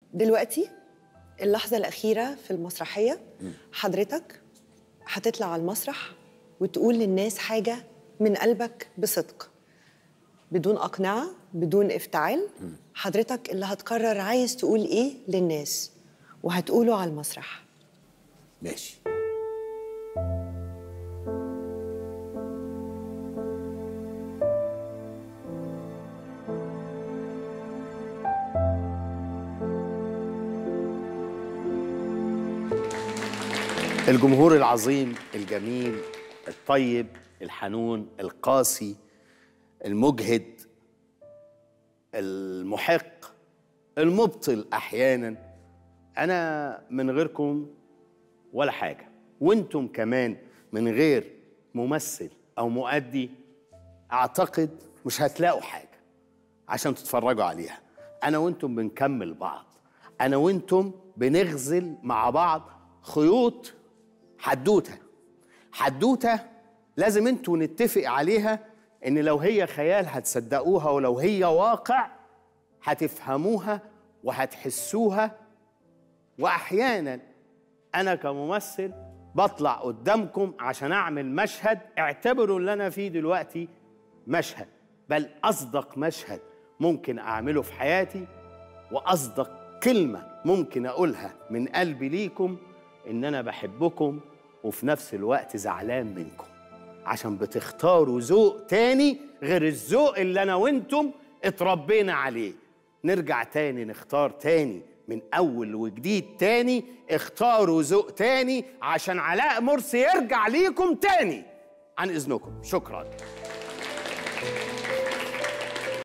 دلوقتي اللحظة الأخيرة في المسرحية حضرتك هتطلع على المسرح وتقول للناس حاجة من قلبك بصدق بدون أقنعة بدون افتعال حضرتك اللي هتقرر عايز تقول إيه للناس وهتقوله على المسرح ماشي الجمهور العظيم الجميل الطيب الحنون القاسي المجهد المحق المبطل احيانا انا من غيركم ولا حاجه وانتم كمان من غير ممثل او مؤدي اعتقد مش هتلاقوا حاجه عشان تتفرجوا عليها انا وانتم بنكمل بعض انا وانتم بنغزل مع بعض خيوط حدوته حدوته لازم انتوا نتفق عليها ان لو هي خيال هتصدقوها ولو هي واقع هتفهموها وهتحسوها واحيانا انا كممثل بطلع قدامكم عشان اعمل مشهد اعتبروا اللي انا فيه دلوقتي مشهد بل اصدق مشهد ممكن اعمله في حياتي واصدق كلمه ممكن اقولها من قلبي ليكم ان انا بحبكم وفي نفس الوقت زعلان منكم عشان بتختاروا ذوق تاني غير الذوق اللي انا وانتم اتربينا عليه نرجع تاني نختار تاني من اول وجديد تاني اختاروا ذوق تاني عشان علاء مرسي يرجع ليكم تاني عن اذنكم شكرا